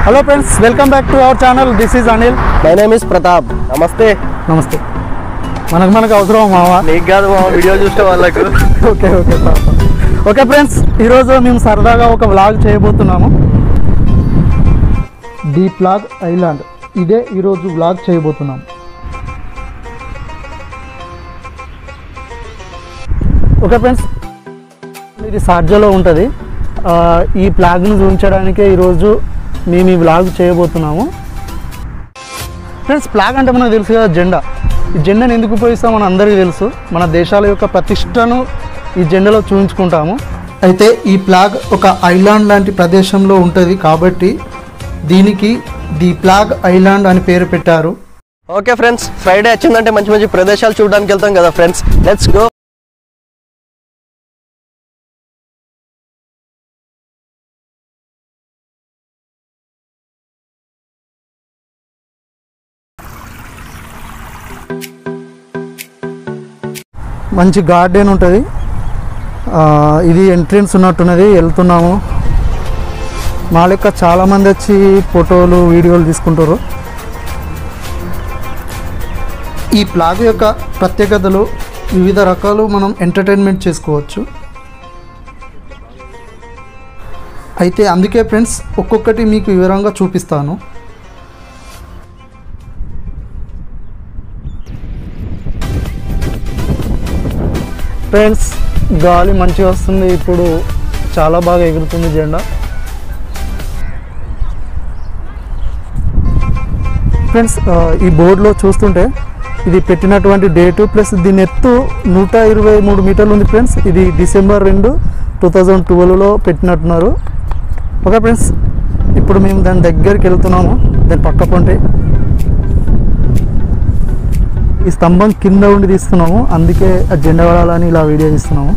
Hello friends welcome back to our channel this is Anil my name is Pratap namaste namaste మనకు మనకు అవసరం మావా నీకు కాదు మా వీడియో చూసే వాళ్ళకు ఓకే ఓకే పాప ఓకే ఫ్రెండ్స్ ఈరోజు మేము సరదాగా ఒక వ్లాగ్ చేయబోతున్నాము ది ప్లాగ్ ఐలాండ్ ఇదే ఈరోజు వ్లాగ్ చేయబోతున్నాం ఓకే ఫ్రెండ్స్ ఇది సార్జలో ఉంటుంది ఆ, ఈ ప్లాగ్ను చూపించడానికే ఈరోజు మేము ఈ వ్లాగ్ చేయబోతున్నాము ఫ్రెండ్స్ ఫ్లాగ్ అంటే మనకు తెలుసు కదా జెండా ఈ జెండాను ఎందుకు ఉపయోగిస్తాం మన అందరికీ తెలుసు మన దేశాల యొక్క ప్రతిష్టను ఈ జెండాలో చూపించుకుంటాము అయితే ఈ ఫ్లాగ్ ఒక ఐలాండ్ లాంటి ప్రదేశంలో ఉంటుంది కాబట్టి దీనికి ది ఫ్లాగ్ ఐలాండ్ అని పేరు పెట్టారు ఓకే ఫ్రెండ్స్ ఫ్రైడే వచ్చిందంటే మంచి మంచి ప్రదేశాలు చూడడానికి వెళ్తాం కదా ఫ్రెండ్స్ లెట్స్ గో మంచి గార్డెన్ ఉంటుంది ఆ, ఇది ఎంట్రన్స్ ఉన్నట్టున్నది వెళ్తున్నాము మా లెక్క చాలామంది వచ్చి ఫోటోలు వీడియోలు తీసుకుంటారు ఈ ప్లాగ్ యొక్క ప్రత్యేకతలు వివిధ రకాలు మనం ఎంటర్టైన్మెంట్ చేసుకోవచ్చు అయితే అందుకే ఫ్రెండ్స్ ఒక్కొక్కటి మీకు వివరంగా చూపిస్తాను ఫ్రెండ్స్ గాలి మంచిగా వస్తుంది ఇప్పుడు చాలా బాగా ఎగురుతుంది జెండా ఫ్రెండ్స్ ఆ, ఈ బోర్డులో చూస్తుంటే ఇది పెట్టినటువంటి డేటు ప్లస్ దీని ఎత్తు నూట ఇరవై మూడు మీటర్లు ఉంది ఫ్రెండ్స్ ఇది డిసెంబర్ రెండు టూ థౌజండ్ ట్వెల్వ్లో పెట్టినట్టున్నారు ఓకే ఫ్రెండ్స్ ఇప్పుడు మేము దాని దగ్గరికి వెళ్తున్నాము దాని పక్క పొంటే ఈ స్తంభం కింద ఉండి తీస్తున్నాము అందుకే ఆ జెండా వాడాలని ఇలా వీడియో తీస్తున్నాము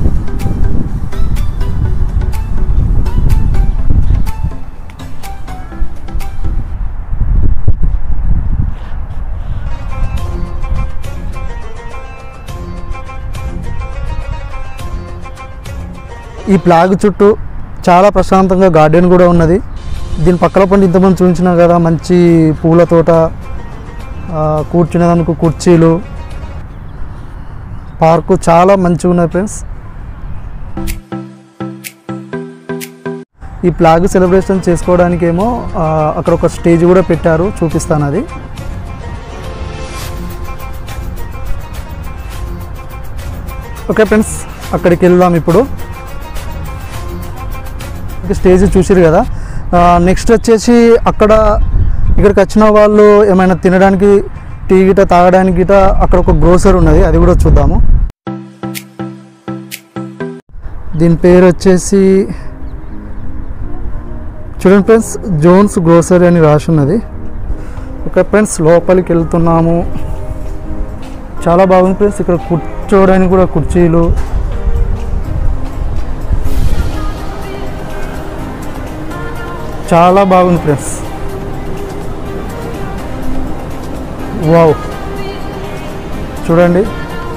ఈ ప్లాగ్ చుట్టూ చాలా ప్రశాంతంగా గార్డెన్ కూడా ఉన్నది దీని పక్కన పండి ఇంతమంది చూపించినా కదా మంచి పూల తోట ఆ, కూర్చునేదానికి కుర్చీలు పార్కు చాలా మంచిగా ఉన్నాయి ఫ్రెండ్స్ ఈ ప్లాగ్ సెలబ్రేషన్ చేసుకోవడానికేమో ఆ, అక్కడ ఒక స్టేజ్ కూడా పెట్టారు చూపిస్తాను అది ఓకే ఫ్రెండ్స్ అక్కడికి వెళ్దాం ఇప్పుడు స్టేజ్ చూసిరు కదా నెక్స్ట్ వచ్చేసి అక్కడ ఇక్కడికి వచ్చిన వాళ్ళు ఏమైనా తినడానికి టీ గిట తాగడానికి గిట అక్కడ ఒక గ్రోసర్ ఉన్నది అది కూడా చూద్దాము దీని పేరు వచ్చేసి చూడండి ఫ్రెండ్స్ జోన్స్ గ్రోసరీ అని రాసి ఉన్నది ఓకే ఫ్రెండ్స్ లోపలికి వెళ్తున్నాము చాలా బాగుంది ఫ్రెండ్స్ ఇక్కడ కూర్చోవడానికి కూడా కుర్చీలు చాలా బాగుంది ఫ్రెండ్స్ వావ్ చూడండి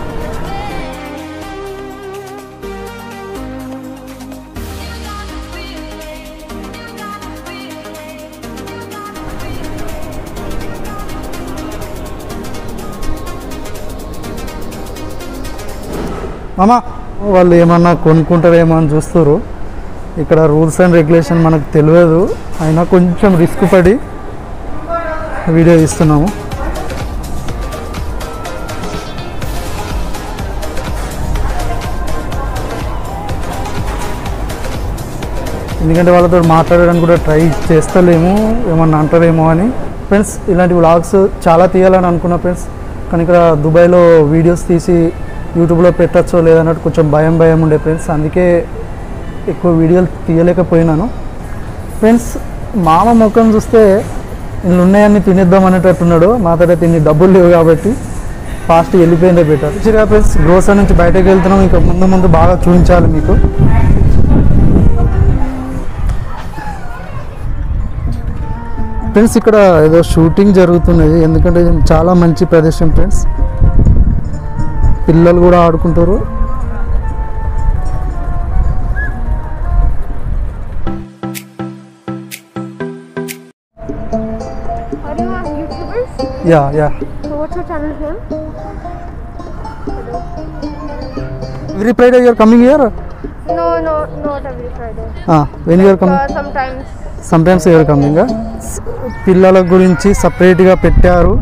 మామా వాళ్ళు ఏమన్నా కొనుక్కుంటారేమో అని చూస్తారు ఇక్కడ రూల్స్ అండ్ రెగ్యులేషన్ మనకు తెలియదు అయినా కొంచెం రిస్క్ పడి వీడియో తీస్తున్నాము ఎందుకంటే వాళ్ళతో మాట్లాడడానికి కూడా ట్రై చేస్తలేము ఏమన్నా అంటారేమో అని ఫ్రెండ్స్ ఇలాంటి వ్లాగ్స్ చాలా తీయాలని అనుకున్నా ఫ్రెండ్స్ కానీ ఇక్కడ దుబాయ్లో వీడియోస్ తీసి యూట్యూబ్లో పెట్టచ్చో లేదన్నట్టు కొంచెం భయం భయం ఉండే ఫ్రెండ్స్ అందుకే ఎక్కువ వీడియోలు తీయలేకపోయినాను ఫ్రెండ్స్ మామ ముఖం చూస్తే ఇల్లు ఉన్నాయని తినేద్దాం అనేటట్టున్నాడు మా దగ్గర తిని డబ్బులు లేవు కాబట్టి ఫాస్ట్ వెళ్ళిపోయిందే బెటర్ మంచిగా ఫ్రెండ్స్ గ్రోసర్ నుంచి బయటకు వెళ్తున్నాం ఇంకా ముందు ముందు బాగా చూపించాలి మీకు ఫ్రెండ్స్ ఇక్కడ ఏదో షూటింగ్ జరుగుతున్నది ఎందుకంటే ఇది చాలా మంచి ప్రదేశం ఫ్రెండ్స్ పిల్లలు కూడా ఆడుకుంటారు yeah yeah So what's your channel name? Every Friday you're coming here No, no, not every Friday. When you're coming Uh, sometimes. Sometimes you're coming పిల్లల గురించి సపరేట్గా పెట్టారు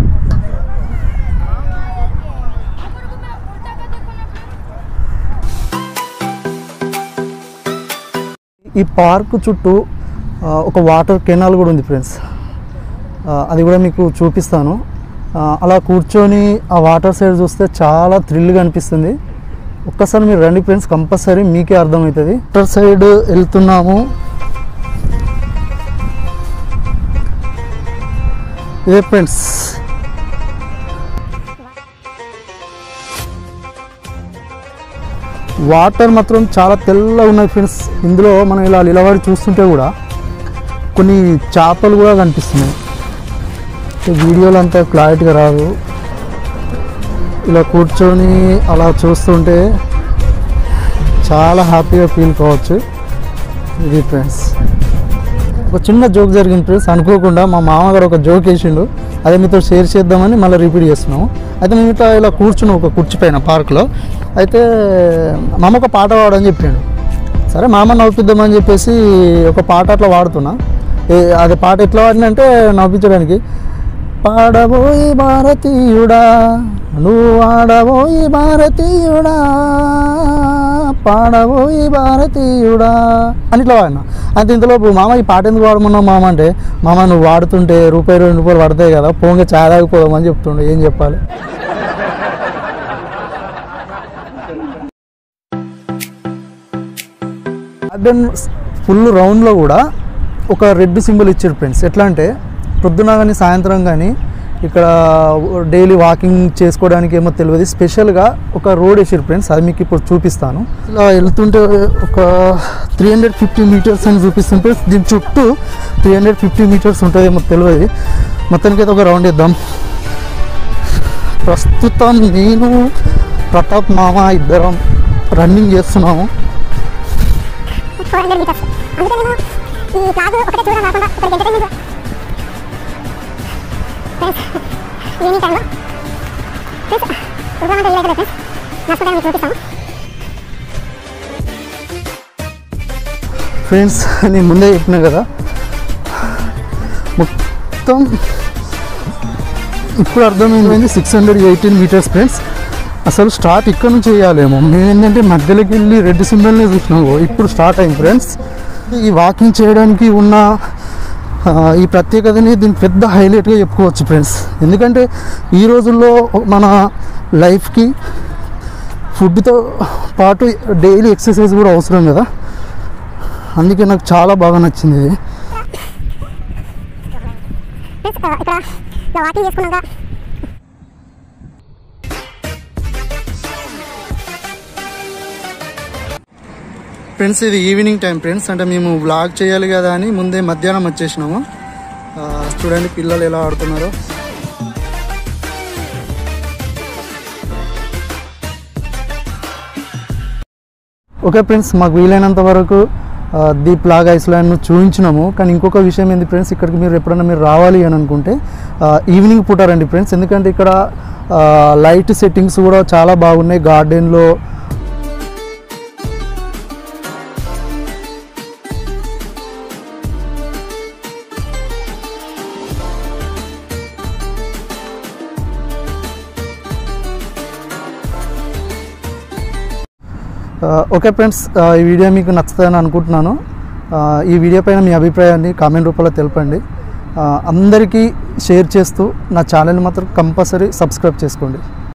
ఈ పార్క్ చుట్టూ ఆ, ఒక వాటర్ కెనాల్ కూడా ఉంది ఫ్రెండ్స్ ఆ, అది కూడా మీకు చూపిస్తాను ఆ, అలా కూర్చొని ఆ వాటర్ సైడ్ చూస్తే చాలా థ్రిల్గా అనిపిస్తుంది ఒక్కసారి మీరు రండి ఫ్రెండ్స్ కంపల్సరీ మీకే అర్థమవుతుంది వాటర్ సైడ్ వెళ్తున్నాము ఇదే ఫ్రెండ్స్ వాటర్ మాత్రం చాలా తెల్లగా ఉన్నాయి ఫ్రెండ్స్ ఇందులో మనం ఇలా నిలబడి చూస్తుంటే కూడా కొన్ని చేపలు కూడా కనిపిస్తున్నాయి ఈ వీడియోలో అంతా క్లారిటీగా రాదు ఇలా కూర్చొని అలా చూస్తుంటే చాలా హ్యాపీగా ఫీల్ కావచ్చు ఇది ఫ్రెండ్స్ ఒక చిన్న జోక్ జరిగింది ఫ్రెండ్స్ అనుకోకుండా మా మామగారు ఒక జోక్ వేసిండు అదే మీతో షేర్ చేద్దామని మళ్ళీ రిపీట్ చేస్తున్నాము అయితే మేము ఇట్లా ఇలా కూర్చున్నాం ఒక కుర్చీ పైన పార్క్లో అయితే మామ ఒక పాట పాడని చెప్పిండు సరే మామ నవ్వుపిద్దామని చెప్పేసి ఒక పాట అట్లా వాడుతున్నా ఏ- అది పాట ఎట్లా వాడినంటే నవ్వించడానికి పాడబోయి భారతీయుడా నువ్వు ఆడబోయి భారతీయుడా పాడబోయి భారతీయుడా అని ఇట్లా వాడినా అంతే ఇంతలోపు మామ ఈ పాట ఎందుకు వాడమన్నావు మామ అంటే మామ నువ్వు వాడుతుంటే రూపాయి రెండు రూపాయలు పడతాయి కదా పోంగా చాలా తాగిపోదామని చెప్తుండే ఏం చెప్పాలి గార్డెన్ ఫుల్ రౌండ్లో కూడా ఒక రెడ్ సింబల్ ఇచ్చారు ఫ్రెండ్స్ ఎట్లా అంటే పొద్దున కానీ సాయంత్రం కానీ ఇక్కడ డైలీ వాకింగ్ చేసుకోవడానికి ఏమో తెలియదు స్పెషల్గా ఒక రోడ్ వేసారు ఫ్రెండ్స్ అది మీకు ఇప్పుడు చూపిస్తాను ఇలా వెళ్తుంటే ఒక త్రీ హండ్రెడ్ ఫిఫ్టీ మీటర్స్ అని చూపిస్తుంది ఫ్రెండ్స్ దీని చుట్టూ త్రీ హండ్రెడ్ ఫిఫ్టీ మీటర్స్ ఉంటుంది ఏమో తెలియదు మొత్తానికి అయితే ఒక రౌండ్ ఇద్దాం ప్రస్తుతం నేను ప్రతాప్ మామ ఇద్దరం రన్నింగ్ చేస్తున్నాము ఫోర్ హండ్రెడ్ మీటర్స్ అందుకే మేము ఈ క్లాస్ ఒకటే చూడడం కాకుండా ఒకరికి ఎంటర్టైన్మెంట్ ఫ్రెండ్స్ ఈవినింగ్ టైంలో ఫ్రెండ్స్ ప్రోగ్రామ్ అంటే వెళ్ళలేదు ఫ్రెండ్స్ నడుచుకుంటే మీకు చూపిస్తాము ఫ్రెండ్స్ నేను ముందే చెప్పినా కదా మొత్తం ఇప్పుడు అర్థమైంది six hundred eighteen meters friends అసలు స్టార్ట్ ఇక్కడ నుంచి చేయాలేమో మేము ఏంటంటే మధ్యలోకి వెళ్ళి రెడ్ సింబల్ని చూసినాము ఇప్పుడు స్టార్ట్ అయింది ఫ్రెండ్స్ ఈ వాకింగ్ చేయడానికి ఉన్న ఆ, ఈ ప్రత్యేకతని దీని పెద్ద హైలైట్గా చెప్పుకోవచ్చు ఫ్రెండ్స్ ఎందుకంటే ఈ రోజుల్లో మన లైఫ్కి ఫుడ్తో పాటు డైలీ ఎక్సర్సైజ్ కూడా అవసరం కదా అందుకే నాకు చాలా బాగా నచ్చింది ఇది ఫ్రెండ్స్ ఇక్కడ ఇలా వాకింగ్ చేసుకున్నాక ఫ్రెండ్స్ ఇది ఈవినింగ్ టైం ఫ్రెండ్స్ అంటే మేము వ్లాగ్ చేయాలి కదా అని ముందే మధ్యాహ్నం వచ్చేసినాము ఆ, చూడండి పిల్లలు ఎలా ఆడుతున్నారో ఓకే ఫ్రెండ్స్ మాకు వీలైనంత వరకు ఆ, దీప్ లాగ్ ఐస్లాండ్ను చూపించినాము కానీ ఇంకొక విషయం ఏంది ఫ్రెండ్స్ ఇక్కడికి మీరు ఎప్పుడైనా మీరు రావాలి అని అనుకుంటే ఆ, ఈవినింగ్ పూట రండి ఫ్రెండ్స్ ఎందుకంటే ఇక్కడ ఆ, లైట్ సెట్టింగ్స్ కూడా చాలా బాగున్నాయి గార్డెన్లో ఆ, ఓకే ఫ్రెండ్స్ ఆ, ఈ వీడియో మీకు నచ్చుతుందని అనుకుంటున్నాను ఆ, ఈ వీడియో పైన మీ అభిప్రాయాన్ని కామెంట్ రూపంలో తెలపండి ఆ, అందరికీ షేర్ చేస్తూ నా ఛానల్ మాత్రం కంపల్సరీ సబ్స్క్రైబ్ చేసుకోండి